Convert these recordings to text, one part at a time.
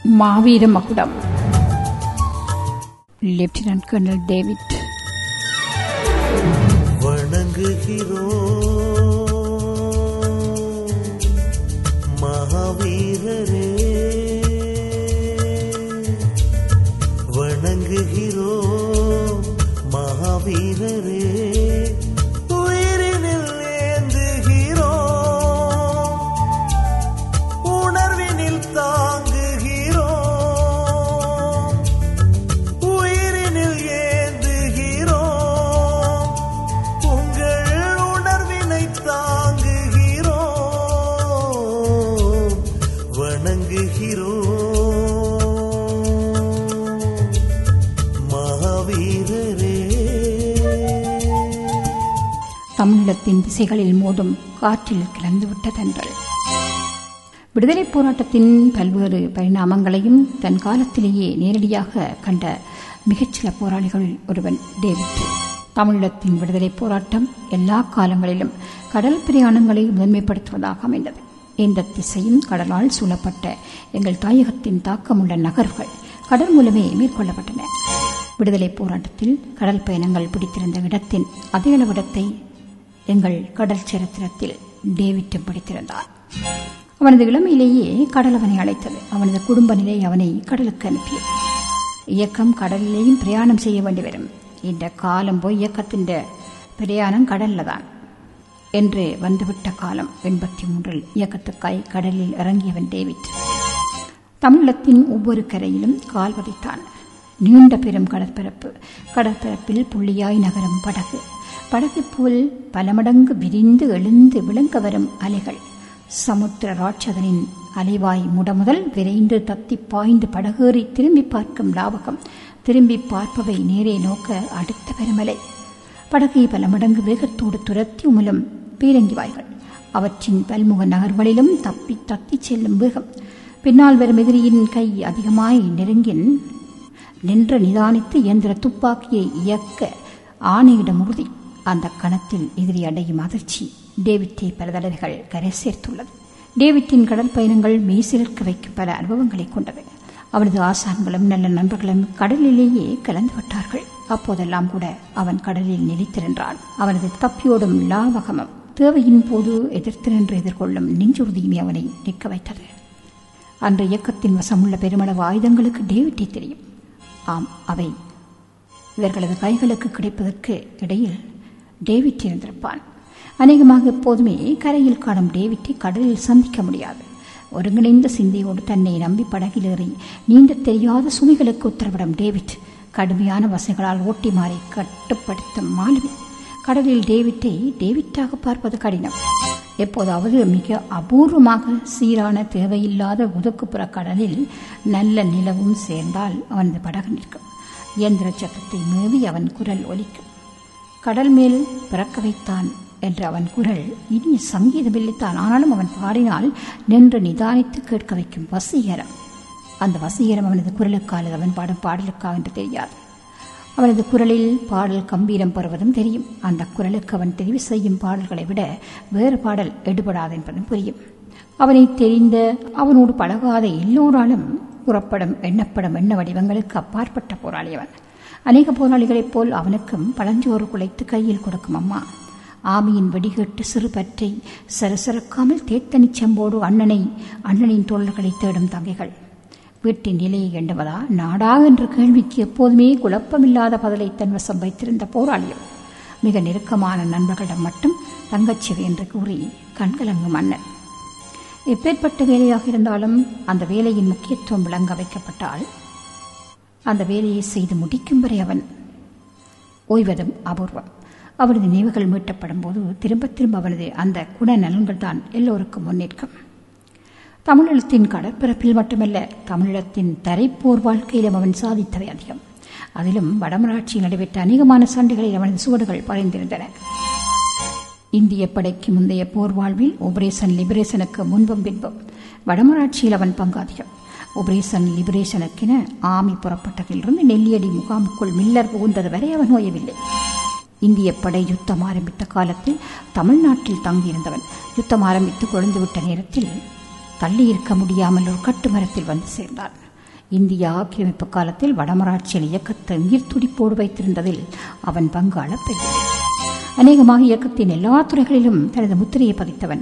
மாவீர மகுடம் lieutenant colonel David வணங்குகிறோம் மகாவீரரே வணங்குகிறோம் மகாவீரரே உயிரினில் ஏந்துகிறோம் உணர்வினில் தாங்குகிறோம் உயிரினில் ஏந்துகிறோம் உங்கள் உணர்வினை தாங்குகிறோம் வணங்குகிறோம் மகாவீரரே தமிழீழத்தின் திசைகளில் மோதும் காற்றில் கிளந்துவிட்ட தென்றல் விடுதலைப் போராட்டத்தின் பல்வேறு பரிணாமங்களையும் தன் காலத்திலேயே நேரடியாக கண்ட மிகச்சில போராளிகளில் ஒருவன் டேவிட் தமிழீழத்தின் விடுதலைப் போராட்டம் எல்லா காலங்களிலும் கடல் பிரயாணங்களை முதன்மைப்படுத்துவதாக அமைந்தது இந்த திசையும் கடலால் சூழப்பட்ட எங்கள் தாயகத்தின் தாக்கமுள்ள நகர்வுகள் கடல் மூலமே மேற்கொள்ளப்பட்டன விடுதலைப் போராட்டத்தில் கடல் பயணங்கள் பிடித்திருந்த இடத்தின் அதே அளவிடத்தை எங்கள் கடல் சரித்திரத்தில் டேவிட்டும் பிடித்திருந்தான் அவனது இளமையிலேயே கடல் அவனை அழைத்தது அவனது குடும்ப நிலை அவனை கடலுக்கு அனுப்பியது இயக்கம் கடலிலேயும் பிரயாணம் செய்ய வேண்டி வரும் இந்த காலம் போய் இயக்கத்தின் பிரயாணம் கடல்ல தான் என்று வந்துவிட்ட காலம் எண்பத்தி மூன்றில் இயக்கத்துக்காய் கடலில் இறங்கியவன் டேவிட் தமிழத்தின் ஒவ்வொரு கரையிலும் கால் பதித்தான் நீண்ட பெரும் கடற்பரப்பு கடற்பரப்பில் புள்ளியாய் நகரும் படகு படகு போல் பல மடங்கு விரிந்து எழுந்து விளங்க வரும் அலைகள் சமுத்திர ராட்சதனின் அலைவாய் முடமுதல் விரைந்து தத்தி பாய்ந்து படகேறி திரும்பி பார்க்கும் லாவகம் திரும்பி பார்ப்பவை நேரே நோக்க அடுத்த பெருமலை படகை பல மடங்கு வேகத்தோடு துரத்தி உமிழும் பீரங்கி வாய்கள் அவற்றின் பல்முக நகர்களிலும் தப்பி தத்தி செல்லும் வேகம் பின்னால் வரும் எதிரியின் கை அதிகமாய் நெருங்கின் நின்று நிதானித்து இயந்திர துப்பாக்கியை இயக்க ஆணையிடம் உறுதி அந்த கணத்தில் எதிரி அடையும் அதிர்ச்சி டேவிட்டை பல தடவைகள் கரை சேர்த்துள்ளது டேவிட்டின் கடல் பயணங்கள் மெய்சிலிருக்க வைக்கும் பல அனுபவங்களை கொண்டது அவனது ஆசான்களும் நல்ல நண்பர்களும் கடலிலேயே கலந்து விட்டார்கள் அப்போதெல்லாம் கூட அவன் கடலில் நிலைத்திருந்தான் அவனது தப்பியோடும் லாவகமும் தேவையின் போது எதிர்த்து நின்று எதிர்கொள்ளும் நெஞ்சுறுதியுமே அவனை நிற்க வைத்தது அன்று இயக்கத்தின் வசமுள்ள பெருமளவு ஆயுதங்களுக்கு டேவிட்டை தெரியும் ஆம் அவை இவர்களது கைகளுக்கு கிடைப்பதற்கு இடையில் டேவிட் இருந்திருப்பான் அநேகமாக எப்போதுமே கரையில் காணும் டேவிட்டை கடலில் சந்திக்க முடியாது ஒருங்கிணைந்த சிந்தையோடு தன்னை நம்பி படகிலேறி நீண்ட தெரியாத சுமைகளுக்கு உத்தரவிடும் டேவிட் கடுமையான வசைகளால் ஓட்டி மாறி கட்டுப்படுத்தும் மாலுமி கடலில் டேவிட்டை டேவிட்டாக பார்ப்பது கடினம் எப்போதாவது மிக அபூர்வமாக சீரான தேவையில்லாத ஒதுக்குப்புற கடலில் நல்ல நிலவும் சேர்ந்தால் அவனது படகு நிற்கும் இயந்திர சத்தத்தை மீறி அவன் குரல் ஒலிக்கும் கடல் மேல் பிறக்க வைத்தான் என்ற அவன் குரல் இனிய சங்கீதமில்லைத்தான் ஆனாலும் அவன் பாடினால் நின்று நிதானித்து கேட்க வைக்கும் வசீகரம் அந்த வசீகரம் அவனது குரலுக்கால் அவன் பாடும் பாடலுக்கா என்று தெரியாது அவனது குரலில் பாடல் கம்பீரம் பெறுவதும் தெரியும் அந்த குரலுக்கு அவன் தெரிவு செய்யும் பாடல்களை விட வேறு பாடல் எடுபடாது என்பதும் புரியும் அவனை தெரிந்த அவனோடு பழகாத எல்லோராலும் புறப்படும் எண்ணப்படும் எண்ண வடிவங்களுக்கு அப்பாற்பட்ட போராளி அவன் அநேக போராளிகளைப் போல் அவனுக்கும் பழஞ்சோறு குலைத்து கையில் கொடுக்கும் அம்மா ஆமியின் வெடிகேட்டு சிறு பற்றை சரசரக்காமல் தேத்தனிச் செம்போடு அண்ணனை அண்ணனின் தோழர்களை தேடும் தங்கைகள் வீட்டின் நிலையை எண்ணுவதா நாடா என்ற கேள்விக்கு எப்போதுமே குழப்பமில்லாத பதிலை தன்வசம் வைத்திருந்த போராளியம் மிக நெருக்கமான நண்பர்களிடம் மட்டும் தங்கச்சிவை என்று கூறி கண்கலங்கும் மன்னன் எப்பேற்பட்ட வேலையாக இருந்தாலும் அந்த வேலையின் முக்கியத்துவம் விளங்க வைக்கப்பட்டால் அந்த வேலையை செய்து முடிக்கும் வரை அவன் ஓய்வதும் அபூர்வம் அவனது நினைவுகள் மீட்டப்படும் போது திரும்ப திரும்ப அவனது அந்த குண நலன்கள் தான் எல்லோருக்கும் முன்னேற்கும் தமிழீழத்தின் கடற்பரப்பில் மட்டுமல்ல தமிழீழத்தின் தரைப்போர் வாழ்க்கையிலும் அவன் சாதித்தவை அதிகம் அதிலும் வடமராட்சியில் நடைபெற்ற அநேகமான சண்டைகளில் அவனது சுவடுகள் பறைந்திருந்தன இந்திய படைக்கு முந்தைய போர் வாழ்வில் ஆபரேஷன் லிபரேஷனுக்கு முன்பும் பின்பும் வடமராட்சியில் அவன் பங்காதிகம் ஆபரேஷன் லிபரேஷனுக்கென ஆமி புறப்பட்டதிலிருந்து நெல்லியடி முகாமுக்குள் மில்லர் புகுந்தது வரை அவன் ஓயவில்லை இந்திய படை யுத்தம் ஆரம்பித்த காலத்தில் தமிழ்நாட்டில் தங்கியிருந்தவன் யுத்தம் ஆரம்பித்து கொழுந்துவிட்ட நேரத்தில் தள்ளி இருக்க முடியாமல் ஒரு கட்டுமரத்தில் வந்து சேர்ந்தான் இந்திய ஆக்கிரமிப்பு காலத்தில் வடமராட்சியில் இயக்கத்தை உயிர் துடிப்போடு வைத்திருந்ததில் அவன் பங்காள பெரியது அநேகமாக இயக்கத்தின் எல்லா துறைகளிலும் தனது முத்திரையை பதித்தவன்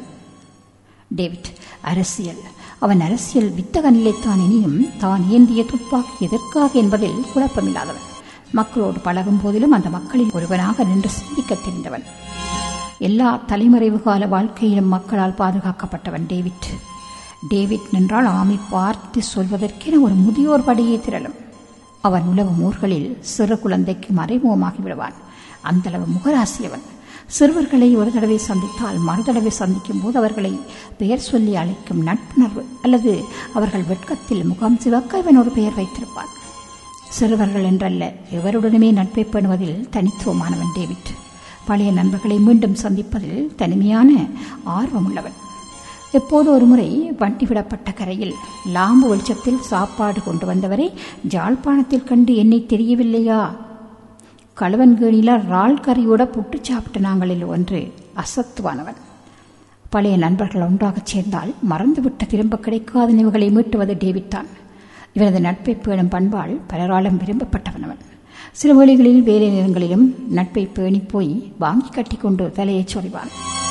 டேவிட் அரசியல் அவன் அரசியல் வித்தகனிலைத்தான் இனியும் தான் ஏந்திய துப்பாக்கி எதற்காக என்பதில் குழப்பமில்லாதவன் மக்களோடு பழகும் போதிலும் அந்த மக்களில் ஒருவனாக நின்று சிந்திக்கத் தெரிந்தவன் எல்லா தலைமறைவு கால வாழ்க்கையிலும் மக்களால் பாதுகாக்கப்பட்டவன் டேவிட் டேவிட் நின்றால் ஆமி பார்த்து சொல்வதற்கென ஒரு முதியோர் படையே திரளும் அவன் உலவும் ஊர்களில் சிறு குழந்தைக்கு மறைமுகமாகி விடுவான் அந்தளவு முகராசியவன் சிறுவர்களை ஒரு தடவை சந்தித்தால் மறு தடவை சந்திக்கும் போது அவர்களை பெயர் சொல்லி அழைக்கும் நட்புணர்வு அல்லது அவர்கள் வெட்கத்தில் முகம் சிவக்க இவன் ஒரு பெயர் வைத்திருப்பான் சிறுவர்கள் என்றல்ல எவருடனுமே நட்பை பேணுவதில் தனித்துவமானவன் டேவிட் பழைய நண்பர்களை மீண்டும் சந்திப்பதில் தனிமையான ஆர்வமுள்ளவன் எப்போது ஒரு முறை வண்டி விடப்பட்ட கரையில் லாம்பு வெளிச்சத்தில் சாப்பாடு கொண்டு வந்தவரை ஜாழ்ப்பாணத்தில் கண்டு என்னை தெரியவில்லையா கழுவன்கேணியில் ரால் கறியோட புட்டு சாப்பிட்ட நாங்களில் ஒன்று அசத்துவானவன் பழைய நண்பர்கள் ஒன்றாகச் சேர்ந்தால் மறந்துவிட்ட திரும்ப கிடைக்காத நினைவுகளை மீட்டுவது டேவிட் தான் இவனது நட்பை பேணும் பண்பால் பலராலும் விரும்பப்பட்டவனவன் சில வேளைகளில் வேலை நேரங்களிலும் நட்பை பேணி போய் வாங்கி கட்டிக்கொண்டு தலையைச் சொறிவான்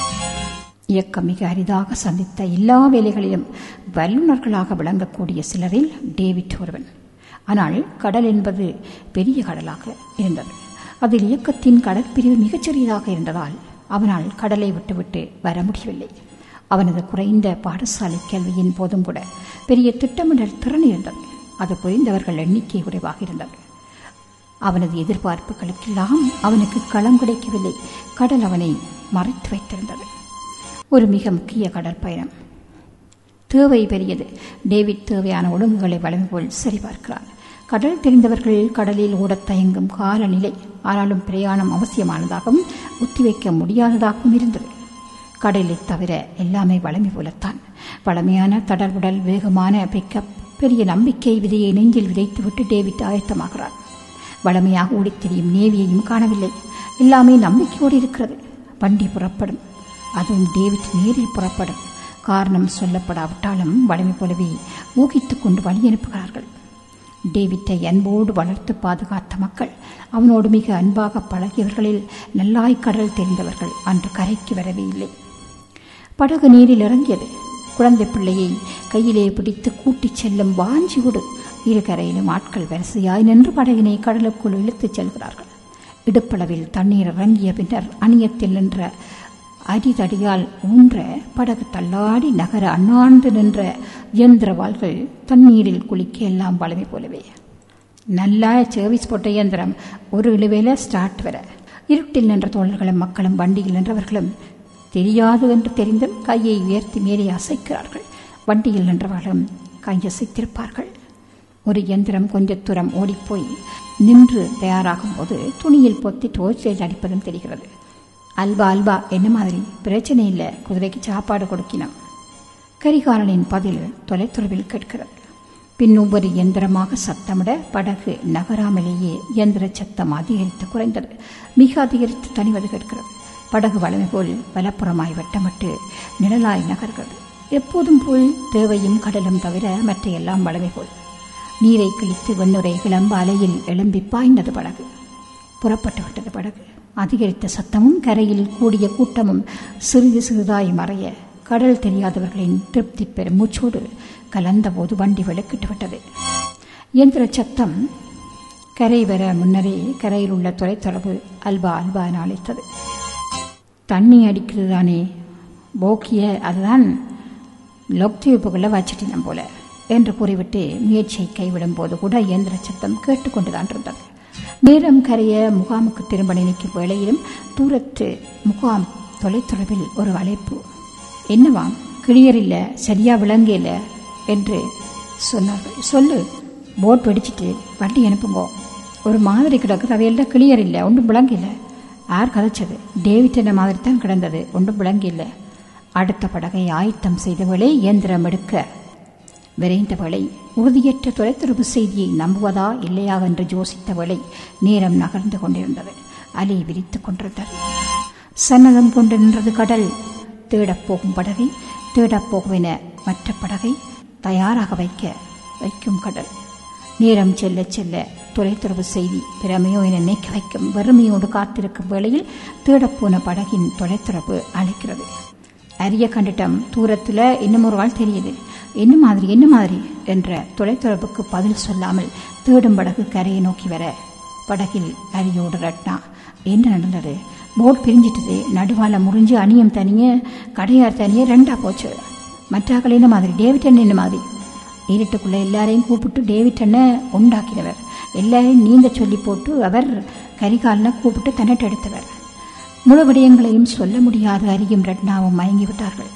இயக்கம் மிக அரிதாக சந்தித்த எல்லா வேலைகளிலும் வல்லுநர்களாக விளங்கக்கூடிய சிலரில் டேவிட் ஒருவன் ஆனால் கடல் என்பது பெரிய கடலாக இருந்தது அதில் இயக்கத்தின் கடற்பிரிவு மிகச்சிறியதாக இருந்ததால் அவனால் கடலை விட்டுவிட்டு வர முடியவில்லை அவனது குறைந்த பாடசாலை கல்வியின் போதும் கூட பெரிய திட்டமிடல் திறன் இருந்தது அது புரிந்தவர்கள் எண்ணிக்கை குறைவாக இருந்தது அவனது எதிர்பார்ப்புகளுக்கெல்லாம் அவனுக்கு களம் கிடைக்கவில்லை கடல் அவனை மறைத்து வைத்திருந்தது ஒரு மிக முக்கிய கடற்பயணம் தேவை பெரியது டேவிட் தேவையான ஒழுங்குகளை வழங்கும் போல் சரிபார்க்கிறார் கடல் தெரிந்தவர்கள் கடலில் ஓடத் தயங்கும் காலநிலை ஆனாலும் பிரயாணம் அவசியமானதாகவும் ஒத்திவைக்க முடியாததாகவும் இருந்தது கடலை தவிர எல்லாமே வளமை போலத்தான் பழமையான தடர்வுடல் வேகமான பிக்கப் பெரிய நம்பிக்கை விதையை நெஞ்சில் விதைத்துவிட்டு டேவிட் ஆயத்தமாகிறார் வளமையாக ஓடித் திரியும் நேவியையும் காணவில்லை எல்லாமே நம்பிக்கையோடு இருக்கிறது வண்டி புறப்படும் அதுவும் டேவிட் நேரில் புறப்படும் காரணம் சொல்லப்படாவிட்டாலும் வளமை போலவே ஊகித்துக் கொண்டு வழி அனுப்புகிறார்கள் டேவிட்டை அன்போடு வளர்த்து பாதுகாத்த மக்கள் அவனோடு மிக அன்பாக பழகியவர்களில் நல்லாய்க்கடல் தெரிந்தவர்கள் அன்று கரைக்கு வரவே இல்லை படகு நீரில் இறங்கியது குழந்தை பிள்ளையை கையிலே பிடித்து கூட்டிச் செல்லும் வாஞ்சியோடு இரு கரையிலும் ஆட்கள் வரிசையாய் நின்று படகினை கடலுக்குள் இழுத்துச் செல்கிறார்கள் இடுப்பளவில் தண்ணீர் இறங்கிய பின்னர் அணியத்தில் நின்ற அரிதடியால் ஊன்ற படகு தள்ளாடி நகர அண்ணாண்டு நின்ற இயந்திரவாள்கள் தண்ணீரில் குளிக்க எல்லாம் பழமை போலவே நல்லா சர்வீஸ் போட்ட இயந்திரம் ஒரு இழுவையில் ஸ்டார்ட் வர இருட்டில் நின்ற தோழர்களும் மக்களும் வண்டியில் நின்றவர்களும் தெரியாது என்று தெரிந்தும் கையை உயர்த்தி மேலே அசைக்கிறார்கள் வண்டியில் நின்றவர்களும் கையசைத்திருப்பார்கள் ஒரு இயந்திரம் கொஞ்ச தூரம் ஓடிப்போய் நின்று தயாராகும் போது துணியில் பொத்தி டோர்ச் லைட் அடிப்பதும் தெரிகிறது அல்வா அல்வா என்ன மாதிரி பிரச்சனை இல்லை குதிரைக்கு சாப்பாடு கொடுக்கினோம் கரிகாலனின் பதில் தொலைத்துறவில் கேட்கிறது பின் ஒவ்வொரு இயந்திரமாக சத்தமிட படகு நகராமலேயே இயந்திர சத்தம் அதிகரித்து குறைந்தது மிக அதிகரித்து தனிவது கேட்கிறது படகு வளமை போல் வலப்புறமாய் வட்டமிட்டு நிழலாய் நகர்கிறது எப்போதும் போல் தேவையும் கடலும் தவிர மற்ற எல்லாம் வளமை போல் நீரை கிழித்து வெண்ணுரை கிளம்ப அலையில் எழும்பி பாய்ந்தது படகு புறப்பட்டு விட்டது படகு அதிகரித்த சத்தமும் கரையில் கூடிய கூட்டமும் சிறிது சிறிதாய் மறைய கடல் தெரியாதவர்களின் திருப்தி பெறும் மூச்சோடு கலந்தபோது வண்டி விளக்கிட்டு விட்டது இயந்திர சத்தம் கரை வர முன்னரே கரையில் உள்ள தொலைத்தொடர்பு அல்வா அல்வா என அழைத்தது தண்ணி அடிக்கிறது தானே போக்கிய அதுதான் லொக்தியுப்புக்குள்ள வச்சிட்டினம் போல என்று கூறிவிட்டு முயற்சியை கைவிடும் போது கூட இயந்திர சத்தம் கேட்டுக்கொண்டுதான் இருந்தது நேரம் கரைய முகாமுக்கு திரும்ப நினைக்கும் வேளையிலும் தூரத்து முகாம் தொலைத்தொடர்பில் ஒரு அழைப்பு என்னவாம் கிளியர் இல்லை சரியா விளங்க இல்லை என்று சொன்னார்கள் சொல்லு போட் வெடிச்சிட்டு வண்டி அனுப்புங்கோ ஒரு மாதிரி கிடக்குது அவையெல்லாம் கிளியர் இல்லை ஒன்றும் விளங்க இல்லை யார் கதைச்சது டேவிட் என்ன மாதிரி தான் கிடந்தது ஒன்றும் விளங்க இல்லை அடுத்த படகை ஆயத்தம் செய்த வேளை இயந்திரம் எடுக்க விரைந்த வேளை உறுதியற்ற தொலைத்தொடர்பு செய்தியை நம்புவதா இல்லையா என்று யோசித்த வேளை நேரம் நகர்ந்து கொண்டிருந்தது அலை விரித்துக் கொண்டிருந்தது சன்னதம் கொண்டு நின்றது கடல் தேடப் போகும் படகை தேடப் போகுவென மற்ற படகை தயாராக வைக்க வைக்கும் கடல் நேரம் செல்ல செல்ல தொலைத்தொடர்பு செய்தி பிரமையோ என நினைக்க வைக்கும் வெறுமையோடு காத்திருக்கும் வேளையில் தேடப்போன படகின் தொலைத்தொடர்பு அழைக்கிறது அரிய கண்டிட்டம் தூரத்தில் இன்னும் ஒரு ஆள் தெரியுது என்ன மாதிரி என்ன மாதிரி என்ற தொலைத்தொடர்புக்கு பதில் சொல்லாமல் தேடும் படகு கரையை நோக்கி வர படகில் அரியோடு ரட்னா என்ன நடந்தது போட் பிரிஞ்சிட்டது நடுவால முறிஞ்சு அணியம் தனிய கடையார் தனிய ரெண்டா போச்சு மற்றாக்கள் என்ன மாதிரி டேவிட் அண்ணன் என்ன மாதிரி இருட்டுக்குள்ள எல்லாரையும் கூப்பிட்டு டேவிட் அண்ணன் உண்டாக்கினவர் எல்லாரையும் நீந்த சொல்லி போட்டு அவர் கரிகாலனை கூப்பிட்டு தன்னட்டு எடுத்தவர் முழு விடயங்களையும் சொல்ல முடியாத அரியும் ரட்னாவும் மயங்கி விட்டார்கள்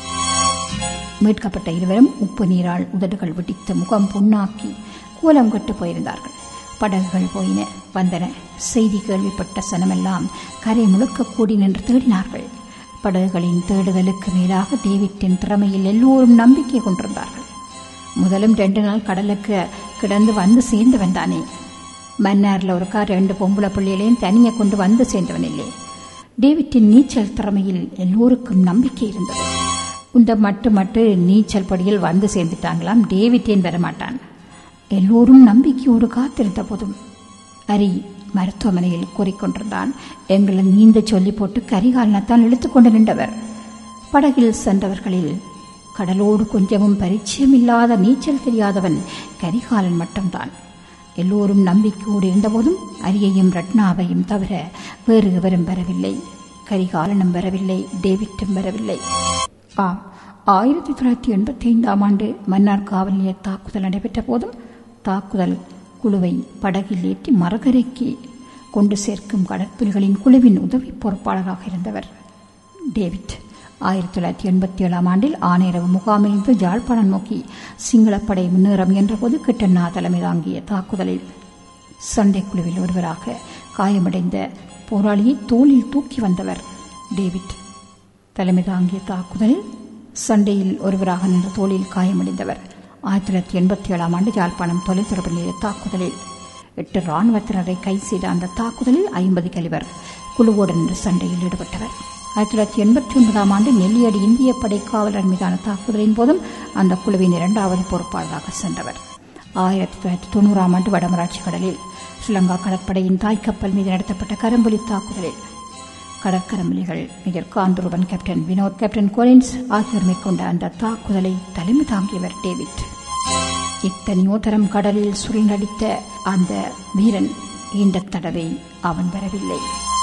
மீட்கப்பட்ட இருவரும் உப்பு நீரால் உதடுகள் வெடித்த முகம் புண்ணாக்கி கூலம் கட்டு போயிருந்தார்கள் படகுகள் போயின வந்தன செய்தி கேள்விப்பட்ட சனமெல்லாம் கரை முழுக்க கூடி நின்று தேடினார்கள் படகுகளின் தேடுதலுக்கு மேலாக டேவிட்டின் திறமையில் எல்லோரும் நம்பிக்கை கொண்டிருந்தார்கள் முதலும் ரெண்டு நாள் கடலுக்கு கிடந்து வந்து சேர்ந்தவன் தானே மன்னார்ல ஒருக்கா ரெண்டு பொம்பளை பிள்ளைகளையும் தனியை கொண்டு வந்து சேர்ந்தவன் இல்லை டேவிட்டின் நீச்சல் திறமையில் எல்லோருக்கும் நம்பிக்கை இருந்தது இந்த மட்டு மட்டு நீச்சல் படியில் வந்து சேர்ந்துட்டாங்களாம் டேவிட்டேன் வரமாட்டான் எல்லோரும் நம்பிக்கையோடு காத்திருந்த போதும் அரி மருத்துவமனையில் கூறிக்கொண்டிருந்தான் எங்களை நீந்த சொல்லி போட்டு கரிகாலனத்தான் இழுத்துக்கொண்டு நின்றவர் படகில் சென்றவர்களில் கடலோடு கொஞ்சமும் பரிச்சயமில்லாத நீச்சல் தெரியாதவன் கரிகாலன் மட்டும்தான் எல்லோரும் நம்பிக்கையோடு இருந்தபோதும் அரியையும் ரட்னாவையும் தவிர வேறு எவரும் வரவில்லை கரிகாலனும் வரவில்லை டேவிட்டும் வரவில்லை ஆம் ஆயிரத்தி தொள்ளாயிரத்தி எண்பத்தி ஐந்தாம் ஆண்டு மன்னார் காவல் நிலைய தாக்குதல் நடைபெற்ற போதும் தாக்குதல் குழுவை படகில் ஏற்றி மரகரைக்கு கொண்டு சேர்க்கும் கடற்புலிகளின் குழுவின் உதவி பொறுப்பாளராக இருந்தவர் டேவிட் ஆயிரத்தி தொள்ளாயிரத்தி எண்பத்தி ஏழாம் ஆண்டில் ஆனையரவு முகாமிலிருந்து ஜாழ்ப்பாணம் நோக்கி சிங்களப்படை முன்னேற முயன்றபோது கிட்டண்ணா தலைமை தாங்கிய தாக்குதலில் சண்டை குழுவில் ஒருவராக காயமடைந்த போராளியை தோளில் தூக்கி வந்தவர் டேவிட் தலைமை தாங்கிய தாக்குதலில் சண்டையில் ஒருவராக நின்ற தோளில் காயமடைந்தவர் ஆயிரத்தி தொள்ளாயிரத்தி எண்பத்தி ஏழாம் ஆண்டு யாழ்ப்பாணம் தொலைத்தொடர்பு நிலைய தாக்குதலில் எட்டு இராணுவத்தினரை கைது செய்த அந்த தாக்குதலில் ஐம்பது கலிவர் குழுவோடு நின்று சண்டையில் ஈடுபட்டவர் ஆயிரத்தி தொள்ளாயிரத்தி எண்பத்தி ஒன்பதாம் ஆண்டு நெல்லியடி இந்திய படை காவலர் மீதான தாக்குதலின் போதும் அந்த குழுவின் இரண்டாவது பொறுப்பாளராக சென்றவர் ஆயிரத்தி தொள்ளாயிரத்தி தொண்ணூறாம் ஆண்டு வடமராட்சி கடலில் ஸ்ரீலங்கா கடற்படையின் தாய்க்கப்பல் மீது நடத்தப்பட்ட கரம்புலி தாக்குதலில் கடற்கரம்புலிகள் major Kanthruban captain Vinoth captain Collins ஆகியோர் மேற்கொண்ட அந்த தாக்குதலை தலைமை தாங்கியவர் டேவிட் இத்தனையோ தரம் கடலில் சுழலடித்த அந்த வீரன் இந்த தடவை அவன் வரவில்லை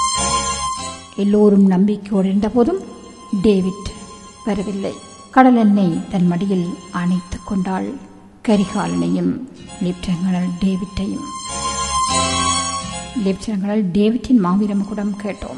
எல்லோரும் நம்பிக்கையோடு இருந்தபோதும் டேவிட் வரவில்லை கடல் எண்ணெய் தன் மடியில் அணைத்துக் கொண்டாள் கரிகாலனையும் லெப்டினல் டேவிட்டையும் லெப்டினல் டேவிட்டின் மாவீரம் கூட கேட்டோம்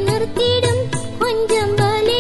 நிறுத்திடும் கொஞ்சம் வலி